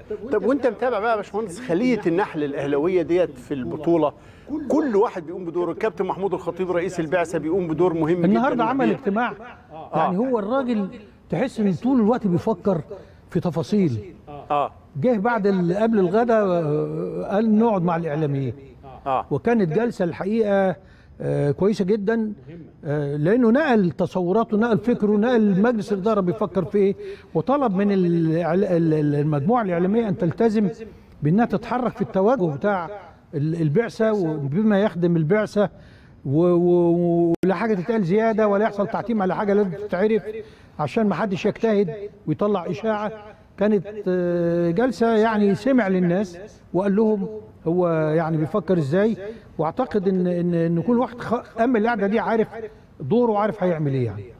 طب وانت متابع بقى يا باشمهندس خليه النحل الاهلاويه ديت في البطوله كل واحد بيقوم بدوره الكابتن محمود الخطيب رئيس البعثه بيقوم بدور مهم جدا النهارده عمل وكبير. اجتماع يعني هو الراجل تحس ان طول الوقت بيفكر في تفاصيل اه جه بعد ال- قبل الغداء آه، قال نقعد مع الاعلاميين اه وكانت جلسه الحقيقه آه، كويسه جدا آه، لانه نقل تصوراته نقل فكره نقل مجلس الاداره بيفكر في ايه وطلب من الإعلا- ال- ال- المجموعه الاعلاميه ان تلتزم بانها تتحرك في التوجه بتاع ال- البعثه وبما يخدم البعثه و- و- ولا حاجه تتقال زياده ولا يحصل تعتيم على حاجه لازم تتعرف عشان ما حدش يجتهد ويطلع اشاعه كانت آه، جلسه يعني سمع للناس وقال لهم هو يعني بيفكر ازاي واعتقد ان ان ان كل واحد خ- قام القعده دي عارف دوره وعارف هيعمل ايه يعني